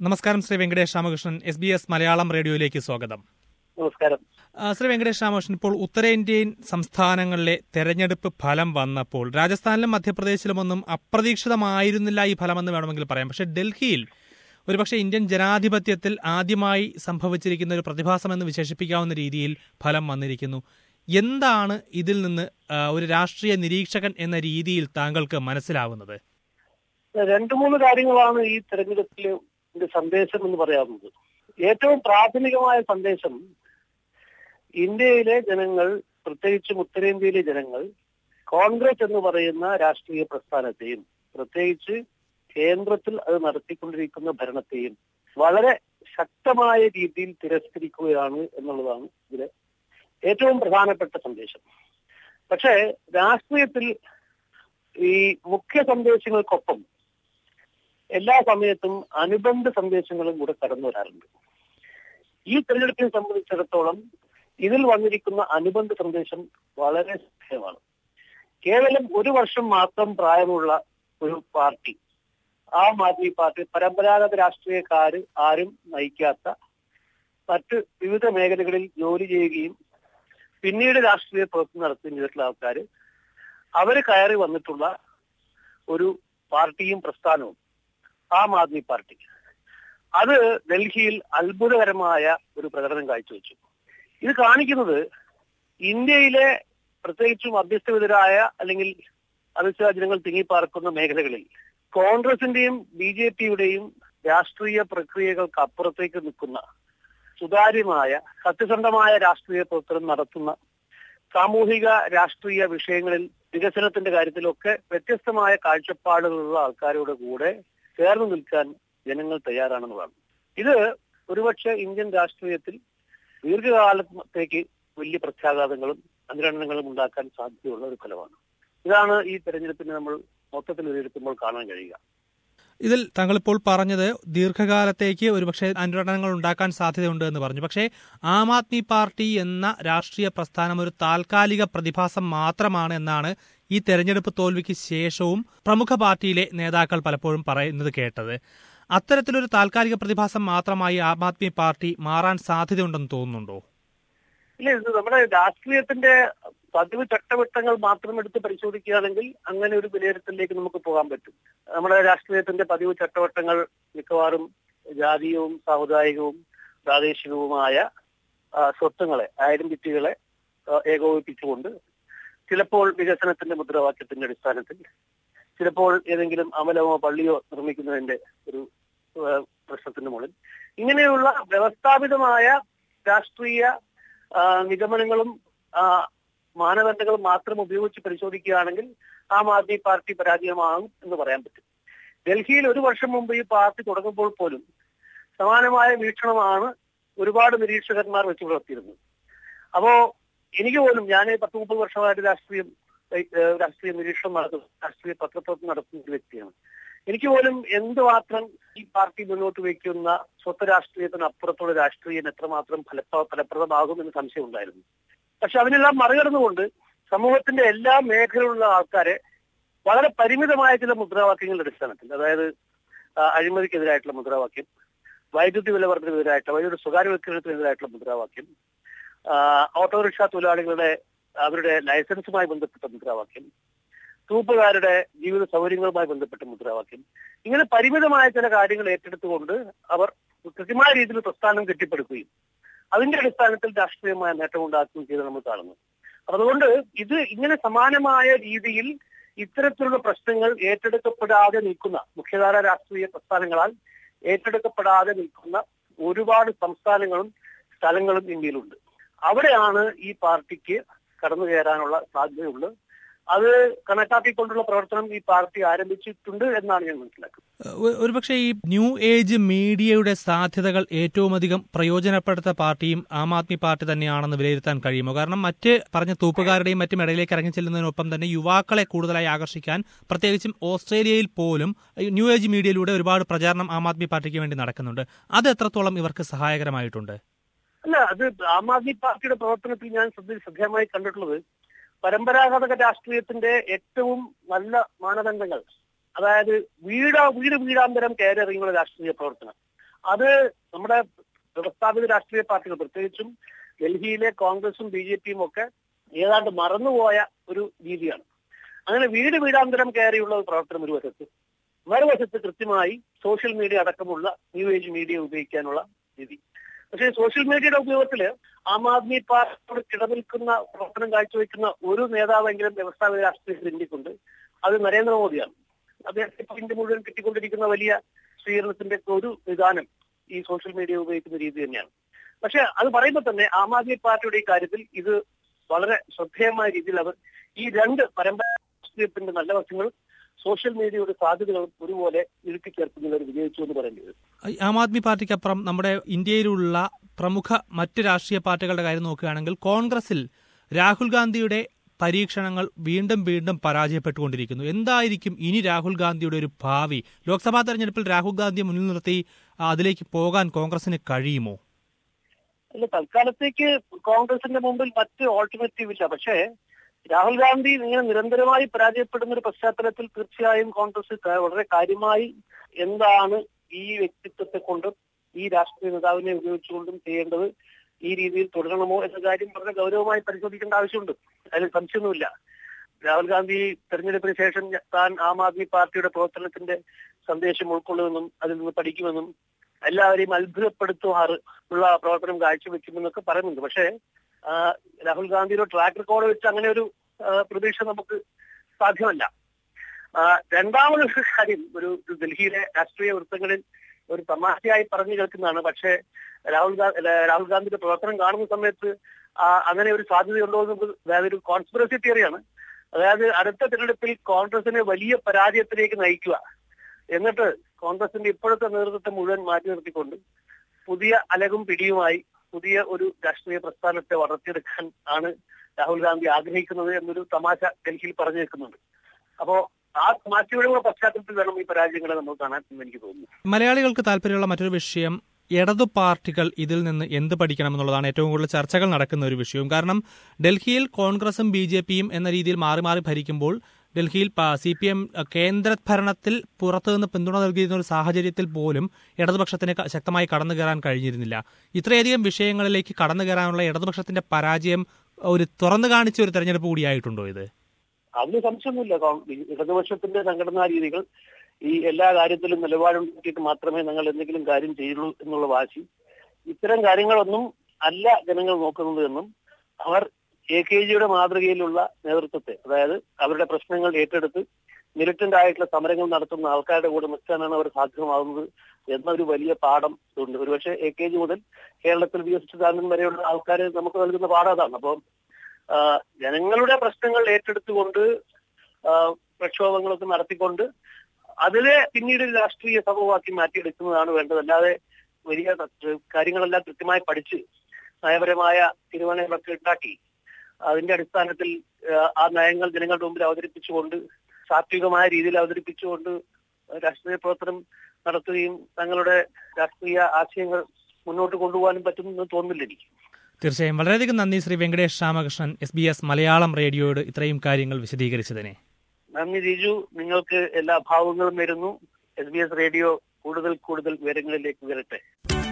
നമസ്കാരം Shri Venkatesh Ramakrishnan S B S Malayalam റേഡിയോയിലേക്ക് സ്വാഗതം നമസ്കാരം ആ, ശ്രീ വെങ്കടേഷ് രാമകൃഷ്ണൻ ഇപ്പോൾ ഉത്തരേന്ത്യൻ സംസ്ഥാനങ്ങളിലെ തെരഞ്ഞെടുപ്പ് ഫലം വന്നപ്പോൾ രാജസ്ഥാനിലും മധ്യപ്രദേശിലുമൊന്നും അപ്രതീക്ഷിതമായിരുന്നില്ല ഈ ഫലമെന്ന് വേണമെങ്കിൽ പറയാം പക്ഷേ ഡൽഹിയിൽ ഒരുപക്ഷെ ഇന്ത്യൻ ജനാധിപത്യത്തിൽ ആദ്യമായി സംഭവിച്ചിരിക്കുന്ന ഒരു പ്രതിഭാസമെന്ന് വിശേഷിപ്പിക്കാവുന്ന രീതിയിൽ ഫലം വന്നിരിക്കുന്നു എന്താണ് ഇതിൽ നിന്ന് ആ, ഒരു രാഷ്ട്രീയ നിരീക്ഷകൻ എന്ന രീതിയിൽ താങ്കൾക്ക് മനസ്സിലാവുന്നത് രണ്ടു മൂന്ന് കാര്യങ്ങളാണ് ഈ തെരഞ്ഞെടുപ്പിലെ സന്ദേശം എന്ന് പറയാവുന്നത് ഏറ്റവും പ്രാഥമികമായ സന്ദേശം ഇന്ത്യയിലെ ജനങ്ങൾ പ്രത്യേകിച്ചും ഉത്തരേന്ത്യയിലെ ജനങ്ങൾ കോൺഗ്രസ് എന്ന് പറയുന്ന രാഷ്ട്രീയ പ്രസ്ഥാനത്തെയും പ്രത്യേകിച്ച് കേന്ദ്രത്തിൽ അത് നടത്തിക്കൊണ്ടിരിക്കുന്ന ഭരണത്തെയും വളരെ ശക്തമായ രീതിയിൽ തിരസ്കരിക്കുകയാണ് എന്നുള്ളതാണ് ഇതിലെ ഏറ്റവും പ്രധാനപ്പെട്ട സന്ദേശം പക്ഷേ രാഷ്ട്രീയത്തിൽ ഈ മുഖ്യ സന്ദേശങ്ങൾക്കൊപ്പം എല്ലാ സമയത്തും അനുബന്ധ സന്ദേശങ്ങളും കൂടെ കടന്നു വരാറുണ്ട് ഈ തെരഞ്ഞെടുപ്പിനെ സംബന്ധിച്ചിടത്തോളം ഇതിൽ വന്നിരിക്കുന്ന അനുബന്ധ സന്ദേശം വളരെ ശ്രദ്ധേയമാണ് കേവലം ഒരു വർഷം മാത്രം പ്രായമുള്ള ഒരു പാർട്ടി ആം ആദ്മി പാർട്ടി പരമ്പരാഗത രാഷ്ട്രീയക്കാര് ആരും നയിക്കാത്ത മറ്റ് വിവിധ മേഖലകളിൽ ജോലി ചെയ്യുകയും പിന്നീട് രാഷ്ട്രീയ പ്രവർത്തനം നടത്തുകയും ചെയ്തിട്ടുള്ള ആൾക്കാർ അവര് കയറി വന്നിട്ടുള്ള ഒരു പാർട്ടിയും പ്രസ്ഥാനവും ആം ആദ്മി പാർട്ടി അത് ഡൽഹിയിൽ അത്ഭുതകരമായ ഒരു പ്രകടനം കാഴ്ചവെച്ചു ഇത് കാണിക്കുന്നത് ഇന്ത്യയിലെ പ്രത്യേകിച്ചും അഭ്യസ്തവിതരായ അല്ലെങ്കിൽ അവിശ്വാസജനങ്ങൾ തിങ്ങിപ്പാർക്കുന്ന മേഖലകളിൽ കോൺഗ്രസിന്റെയും ബി ജെ പിയുടെയും രാഷ്ട്രീയ പ്രക്രിയകൾക്ക് അപ്പുറത്തേക്ക് നിൽക്കുന്ന സുതാര്യമായ സത്യസന്ധമായ രാഷ്ട്രീയ പ്രവർത്തനം നടത്തുന്ന സാമൂഹിക രാഷ്ട്രീയ വിഷയങ്ങളിൽ വികസനത്തിന്റെ കാര്യത്തിലൊക്കെ വ്യത്യസ്തമായ കാഴ്ചപ്പാടുകളുള്ള ആൾക്കാരുടെ കൂടെ ചേർന്ന് നിൽക്കാൻ ജനങ്ങൾ തയ്യാറാണെന്നുള്ളതാണ് ഇത് ഒരുപക്ഷെ ഇന്ത്യൻ രാഷ്ട്രീയത്തിൽ ദീർഘകാലത്തേക്ക് വലിയ പ്രത്യാഘാതങ്ങളും അനുരണനങ്ങളും ഉണ്ടാക്കാൻ സാധ്യതയുള്ള ഒരു ഫലമാണ് ഇതാണ് ഈ തെരഞ്ഞെടുപ്പിനെ നമ്മൾ മൊത്തത്തിൽ വിലയിരുത്തുമ്പോൾ കാണാൻ കഴിയുക ഇതിൽ താങ്കൾ ഇപ്പോൾ പറഞ്ഞത് ദീർഘകാലത്തേക്ക് ഒരുപക്ഷെ അനുരണനങ്ങൾ ഉണ്ടാക്കാൻ സാധ്യതയുണ്ട് എന്ന് പറഞ്ഞു പക്ഷേ ആം ആദ്മി പാർട്ടി എന്ന രാഷ്ട്രീയ പ്രസ്ഥാനം ഒരു താൽക്കാലിക പ്രതിഭാസം മാത്രമാണ് എന്നാണ് ഈ തെരഞ്ഞെടുപ്പ് തോൽവിക്ക് ശേഷവും പ്രമുഖ പാർട്ടിയിലെ നേതാക്കൾ പലപ്പോഴും പറയുന്നത് കേട്ടത് അത്തരത്തിലൊരു താൽക്കാലിക പ്രതിഭാസം മാത്രമായി ആം ആദ്മി പാർട്ടി മാറാൻ സാധ്യതയുണ്ടെന്ന് തോന്നുന്നുണ്ടോ ഇല്ല ഇത് നമ്മുടെ രാഷ്ട്രീയത്തിന്റെ പതിവ് ചട്ടവട്ടങ്ങൾ മാത്രം എടുത്ത് പരിശോധിക്കുകയാണെങ്കിൽ അങ്ങനെ ഒരു വിലയിരുത്തലിലേക്ക് നമുക്ക് പോകാൻ പറ്റും നമ്മുടെ രാഷ്ട്രീയത്തിന്റെ പതിവ് ചട്ടവട്ടങ്ങൾ മിക്കവാറും ജാതീയവും സാമുദായികവും പ്രാദേശികവുമായ ആ, സ്വത്വങ്ങളെ ഐഡന്റിറ്റികളെ ആ, ഏകോപിപ്പിച്ചുകൊണ്ട് ചിലപ്പോൾ വികസനത്തിന്റെ മുദ്രാവാക്യത്തിന്റെ അടിസ്ഥാനത്തിൽ ചിലപ്പോൾ ഏതെങ്കിലും അമലമോ പള്ളിയോ നിർമ്മിക്കുന്നതിന്റെ ഒരു ആ, പ്രശ്നത്തിന്റെ മുകളിൽ ഇങ്ങനെയുള്ള വ്യവസ്ഥാപിതമായ രാഷ്ട്രീയ ആ, നിഗമനങ്ങളും ആ, മാനദണ്ഡങ്ങളും മാത്രം ഉപയോഗിച്ച് പരിശോധിക്കുകയാണെങ്കിൽ ആം ആദ്മി പാർട്ടി പരാജയമാകും എന്ന് പറയാൻ പറ്റും ഡൽഹിയിൽ ഒരു വർഷം മുമ്പ് ഈ പാർട്ടി തുടങ്ങുമ്പോൾ പോലും സമാനമായ വീക്ഷണമാണ് ഒരുപാട് നിരീക്ഷകന്മാർ വെച്ച് പുലർത്തിയിരുന്നത് അപ്പോ എനിക്ക് പോലും ഞാൻ പത്ത് മുപ്പത് വർഷമായിട്ട് രാഷ്ട്രീയം ഏഹ്, രാഷ്ട്രീയ നിരീക്ഷണം നടത്തുന്നു രാഷ്ട്രീയ പത്രപ്രവർത്തനം നടത്തുന്ന ഒരു വ്യക്തിയാണ് എനിക്ക് പോലും എന്തുമാത്രം ഈ പാർട്ടി മുന്നോട്ട് വയ്ക്കുന്ന സ്വത്ത് രാഷ്ട്രീയത്തിന് അപ്പുറത്തുള്ള രാഷ്ട്രീയം എത്രമാത്രം ഫലപ്ര ഫലപ്രദമാകും എന്ന് സംശയം ഉണ്ടായിരുന്നു പക്ഷെ അതിനെല്ലാം മറികടന്നുകൊണ്ട് സമൂഹത്തിന്റെ എല്ലാ മേഖലയിലുള്ള ആൾക്കാരെ വളരെ പരിമിതമായ ചില മുദ്രാവാക്യങ്ങളുടെ അടിസ്ഥാനത്തിൽ അതായത് ആ, അഴിമതിക്കെതിരായിട്ടുള്ള മുദ്രാവാക്യം വൈദ്യുതി വില വർദ്ധനവിനെതിരായിട്ടുള്ള വൈദ്യുതി സ്വകാര്യവൽക്കരണത്തിനെതിരായിട്ടുള്ള മുദ്രാവാക്യം ആ, ഓട്ടോറിക്ഷ തൊഴിലാളികളുടെ അവരുടെ ലൈസൻസുമായി ബന്ധപ്പെട്ട മുദ്രാവാക്യം തൂപ്പുകാരുടെ ജീവിത സൗകര്യങ്ങളുമായി ബന്ധപ്പെട്ട മുദ്രാവാക്യം ഇങ്ങനെ പരിമിതമായ ചില കാര്യങ്ങൾ ഏറ്റെടുത്തുകൊണ്ട് അവർ കൃത്യമായ രീതിയിൽ പ്രസ്ഥാനം കെട്ടിപ്പടുക്കുകയും അതിന്റെ അടിസ്ഥാനത്തിൽ രാഷ്ട്രീയമായ നേട്ടം ഉണ്ടാക്കുകയും ചെയ്ത് നമ്മൾ കാണുന്നു അപ്പൊ അതുകൊണ്ട് ഇത് ഇങ്ങനെ സമാനമായ രീതിയിൽ ഇത്തരത്തിലുള്ള പ്രശ്നങ്ങൾ ഏറ്റെടുക്കപ്പെടാതെ നിൽക്കുന്ന മുഖ്യധാര രാഷ്ട്രീയ പ്രസ്ഥാനങ്ങളാൽ ഏറ്റെടുക്കപ്പെടാതെ നിൽക്കുന്ന ഒരുപാട് സംസ്ഥാനങ്ങളും സ്ഥലങ്ങളും ഇന്ത്യയിലുണ്ട് അവിടെയാണ് ഈ പാർട്ടിക്ക് കടന്നു കയറാനുള്ള സാധ്യതയുള്ളത് അത് കണക്കാക്കിക്കൊണ്ടുള്ള പ്രവർത്തനം ഈ പാർട്ടി ആരംഭിച്ചിട്ടുണ്ട് എന്നാണ് ഞാൻ മനസ്സിലാക്കുന്നത് ഒ- ഒരുപക്ഷെ ഈ ന്യൂ ഏജ് മീഡിയയുടെ സാധ്യതകൾ ഏറ്റവും അധികം പ്രയോജനപ്പെടുത്ത പാർട്ടിയും ആം ആദ്മി പാർട്ടി തന്നെയാണെന്ന് വിലയിരുത്താൻ കഴിയുമോ കാരണം മറ്റ് പറഞ്ഞ തൂപ്പുകാരുടെയും മറ്റും ഇടയിലേക്ക് ഇറങ്ങി ചെല്ലുന്നതിനൊപ്പം തന്നെ യുവാക്കളെ കൂടുതലായി ആകർഷിക്കാൻ പ്രത്യേകിച്ചും ഓസ്ട്രേലിയയിൽ പോലും ഈ ന്യൂ ഏജ് മീഡിയയിലൂടെ ഒരുപാട് പ്രചാരണം ആം ആദ്മി പാർട്ടിക്ക് വേണ്ടി നടക്കുന്നുണ്ട് അത് എത്രത്തോളം ഇവർക്ക് സഹായകരമായിട്ടുണ്ട് അല്ല അത് ആം ആദ്മി പാർട്ടിയുടെ പ്രവർത്തനത്തിൽ ഞാൻ ശ്രദ്ധ ശ്രദ്ധേയമായി കണ്ടിട്ടുള്ളത് പരമ്പരാഗത രാഷ്ട്രീയത്തിന്റെ ഏറ്റവും നല്ല മാനദണ്ഡങ്ങൾ അതായത് വീട വീട് വീടാന്തരം കയറിയിറങ്ങിയുള്ള രാഷ്ട്രീയ പ്രവർത്തനം അത് നമ്മുടെ വ്യവസ്ഥാപിത രാഷ്ട്രീയ പാർട്ടികൾ പ്രത്യേകിച്ചും ഡൽഹിയിലെ കോൺഗ്രസും ബി ജെ പിയും ഒക്കെ ഏതാണ്ട് മറന്നുപോയ ഒരു രീതിയാണ് അങ്ങനെ വീട് വീടാന്തരം കയറിയുള്ള ഒരു പ്രവർത്തനം ഒരു വശത്ത് മറുവശത്ത് കൃത്യമായി സോഷ്യൽ മീഡിയ അടക്കമുള്ള ന്യൂ ഏജ് മീഡിയ ഉപയോഗിക്കാനുള്ള രീതി പക്ഷേ സോഷ്യൽ മീഡിയയുടെ ഉപയോഗത്തില് ആം ആദ്മി പാർട്ടിയോട് കിടനിൽക്കുന്ന പ്രവർത്തനം കാഴ്ചവെക്കുന്ന ഒരു നേതാവെങ്കിലും വ്യവസ്ഥാപിത രാഷ്ട്രീയത്തിൽ ഇന്ത്യക്കുണ്ട് അത് നരേന്ദ്രമോദിയാണ് അദ്ദേഹത്തെ ഇപ്പൊ ഇന്ത്യ മുഴുവൻ കിട്ടിക്കൊണ്ടിരിക്കുന്ന വലിയ സ്വീകരണത്തിന്റെ ഒരു വിധാനം ഈ സോഷ്യൽ മീഡിയ ഉപയോഗിക്കുന്ന രീതി തന്നെയാണ് പക്ഷെ അത് പറയുമ്പോൾ തന്നെ ആം ആദ്മി പാർട്ടിയുടെ ഈ കാര്യത്തിൽ ഇത് വളരെ ശ്രദ്ധേയമായ രീതിയിൽ അവർ ഈ രണ്ട് പരമ്പരാ രാഷ്ട്രീയത്തിന്റെ നല്ല വശങ്ങൾ സോഷ്യൽ മീഡിയയുടെ സാധ്യതകളും ഒരുപോലെ ഇഴുക്കി ചേർക്കുന്നതിൽ അവർ വിജയിച്ചു എന്ന് പറയേണ്ടി വരും ആം ആദ്മി പാർട്ടിക്കപ്പുറം നമ്മുടെ ഇന്ത്യയിലുള്ള പ്രമുഖ മറ്റ് രാഷ്ട്രീയ പാർട്ടികളുടെ കാര്യം നോക്കുകയാണെങ്കിൽ കോൺഗ്രസിൽ രാഹുൽ ഗാന്ധിയുടെ പരീക്ഷണങ്ങൾ വീണ്ടും വീണ്ടും പരാജയപ്പെട്ടുകൊണ്ടിരിക്കുന്നു എന്തായിരിക്കും ഇനി രാഹുൽ ഗാന്ധിയുടെ ഒരു ഭാവി ലോക്സഭാ തെരഞ്ഞെടുപ്പിൽ രാഹുൽ ഗാന്ധിയെ മുന്നിൽ നിർത്തി ആ, അതിലേക്ക് പോകാൻ കോൺഗ്രസിന് കഴിയുമോ അല്ല തൽക്കാലത്തേക്ക് കോൺഗ്രസിന്റെ മുമ്പിൽ മറ്റ് ഓൾട്ടർനേറ്റീവ് ഇല്ല പക്ഷേ രാഹുൽ ഗാന്ധി ഇങ്ങനെ നിരന്തരമായി പരാജയപ്പെടുന്ന ഒരു പശ്ചാത്തലത്തിൽ തീർച്ചയായും കോൺഗ്രസ് ക- വളരെ കാര്യമായി എന്താണ് ഈ വ്യക്തിത്വത്തെ കൊണ്ട് ഈ രാഷ്ട്രീയ നേതാവിനെ ഉപയോഗിച്ചുകൊണ്ടും ചെയ്യേണ്ടത് ഈ രീതിയിൽ തുടരണമോ എന്ന കാര്യം വളരെ ഗൗരവമായി പരിശോധിക്കേണ്ട ആവശ്യമുണ്ട് അതിൽ സംശയമൊന്നുമില്ല രാഹുൽ ഗാന്ധി തെരഞ്ഞെടുപ്പിന് ശേഷം താൻ ആം ആദ്മി പാർട്ടിയുടെ പ്രവർത്തനത്തിന്റെ സന്ദേശം ഉൾക്കൊള്ളുമെന്നും അതിൽ നിന്ന് പഠിക്കുമെന്നും എല്ലാവരെയും അത്ഭുതപ്പെടുത്തുമാറ് ഉള്ള പ്രവർത്തനം കാഴ്ചവെക്കുമെന്നൊക്കെ പറയുന്നുണ്ട് പക്ഷേ ആ, രാഹുൽ ഗാന്ധിയുടെ ട്രാക്ക് റെക്കോർഡ് വെച്ച് അങ്ങനെ ഒരു ആ, പ്രതീക്ഷ നമുക്ക് സാധ്യമല്ല ആ, രണ്ടാമതൊരു കാര്യം ഒരു ഒരു ഡൽഹിയിലെ രാഷ്ട്രീയ വൃത്തങ്ങളിൽ ഒരു തമാശയായി പറഞ്ഞു കേൾക്കുന്നതാണ് പക്ഷേ രാഹുൽ ഗാന്ധി രാഹുൽ ഗാന്ധിയുടെ പ്രവർത്തനം കാണുന്ന സമയത്ത് ആ, അങ്ങനെ ഒരു സാധ്യതയുണ്ടോ എന്ന് അതായത് ഒരു കോൺസ്പിറസി തിയറിയാണ് അതായത് അടുത്ത തിരഞ്ഞെടുപ്പിൽ കോൺഗ്രസിനെ വലിയ പരാജയത്തിലേക്ക് നയിക്കുക എന്നിട്ട് കോൺഗ്രസിന്റെ ഇപ്പോഴത്തെ നേതൃത്വത്തെ മുഴുവൻ മാറ്റി നിർത്തിക്കൊണ്ട് പുതിയ അലകും പിടിയുമായി പുതിയ ഒരു രാഷ്ട്രീയ പ്രസ്ഥാനത്തെ വളർത്തിയെടുക്കാൻ ആണ് രാഹുൽ ഗാന്ധി ആഗ്രഹിക്കുന്നത് എന്നൊരു തമാശ ഡൽഹിയിൽ പറഞ്ഞു വെക്കുന്നുണ്ട് അപ്പോ ആ തമാശയുടെ പശ്ചാത്തലത്തിൽ വേണം ഈ പരാജയങ്ങളെ നമ്മൾ കാണാൻ എന്ന് എനിക്ക് തോന്നുന്നു മലയാളികൾക്ക് താല്പര്യമുള്ള മറ്റൊരു വിഷയം ഇടതു പാർട്ടികൾ ഇതിൽ നിന്ന് എന്ത് പഠിക്കണം എന്നുള്ളതാണ് ഏറ്റവും കൂടുതൽ ചർച്ചകൾ നടക്കുന്ന ഒരു വിഷയവും കാരണം ഡൽഹിയിൽ കോൺഗ്രസും ബി ജെ പിയും എന്ന രീതിയിൽ മാറി മാറി ഭരിക്കുമ്പോൾ ഡൽഹിയിൽ സി പി എം കേന്ദ്ര ഭരണത്തിൽ പുറത്തുനിന്ന് പിന്തുണ നൽകിയിരുന്ന ഒരു സാഹചര്യത്തിൽ പോലും ഇടതുപക്ഷത്തിന് ക- ശക്തമായി കടന്നു കയറാൻ കഴിഞ്ഞിരുന്നില്ല ഇത്രയധികം വിഷയങ്ങളിലേക്ക് കടന്നു കയറാനുള്ള ഇടതുപക്ഷത്തിന്റെ പരാജയം ഒരു തുറന്നു കാണിച്ച ഒരു തെരഞ്ഞെടുപ്പ് കൂടിയായിട്ടുണ്ടോ ഇത് അതിന് സംശയമൊന്നുമില്ല കോൺ- ഈ ഇടതുപക്ഷത്തിന്റെ സംഘടനാ രീതികൾ ഈ എല്ലാ കാര്യത്തിലും നിലപാടുണ്ടാക്കിയിട്ട് മാത്രമേ ഞങ്ങൾ എന്തെങ്കിലും കാര്യം ചെയ്യുള്ളൂ എന്നുള്ള വാശി ഇത്തരം കാര്യങ്ങളൊന്നും അല്ല ജനങ്ങൾ നോക്കുന്നത് എന്നും അവർ എ കെ ജിയുടെ മാതൃകയിലുള്ള നേതൃത്വത്തെ അതായത് അവരുടെ പ്രശ്നങ്ങൾ ഏറ്റെടുത്ത് മിലിറ്റന്റ് ആയിട്ടുള്ള സമരങ്ങൾ നടത്തുന്ന ആൾക്കാരുടെ കൂടെ നിൽക്കാനാണ് അവർ സാധ്യമാകുന്നത് എന്നൊരു വലിയ പാഠം ഉണ്ട് ഒരുപക്ഷെ എ കെ ജി മുതൽ കേരളത്തിൽ വി എസ് ചിദാനന്ദൻ വരെയുള്ള ആൾക്കാർ നമുക്ക് നൽകുന്ന പാഠം അതാണ് അപ്പോൾ ആ, ജനങ്ങളുടെ പ്രശ്നങ്ങൾ ഏറ്റെടുത്തുകൊണ്ട് ആ, പ്രക്ഷോഭങ്ങളൊക്കെ നടത്തിക്കൊണ്ട് അതിലെ പിന്നീട് ഒരു രാഷ്ട്രീയ സമൂഹമാക്കി മാറ്റിയെടുക്കുന്നതാണ് വേണ്ടത് അല്ലാതെ വലിയ ത- കാര്യങ്ങളെല്ലാം കൃത്യമായി പഠിച്ച് നയപരമായ തീരുമാനങ്ങളൊക്കെ ഉണ്ടാക്കി അതിന്റെ അടിസ്ഥാനത്തിൽ ആ, ആ നയങ്ങൾ ജനങ്ങളുടെ മുമ്പിൽ അവതരിപ്പിച്ചുകൊണ്ട് സാത്വികമായ രീതിയിൽ അവതരിപ്പിച്ചുകൊണ്ട് രാഷ്ട്രീയ പ്രവർത്തനം നടത്തുകയും തങ്ങളുടെ രാഷ്ട്രീയ ആശയങ്ങൾ മുന്നോട്ട് കൊണ്ടുപോകാനും പറ്റുമെന്ന് തോന്നുന്നില്ല എനിക്ക് തീർച്ചയായും വളരെയധികം നന്ദി Shri Venkatesh Ramakrishnan S B S Malayalam റേഡിയോയോട് ഇത്രയും കാര്യങ്ങൾ വിശദീകരിച്ചതിനെ നന്ദി റിജു നിങ്ങൾക്ക് എല്ലാ ഭാവങ്ങളും വരുന്നു എസ് ബി എസ് റേഡിയോ കൂടുതൽ കൂടുതൽ വിവരങ്ങളിലേക്ക് വരട്ടെ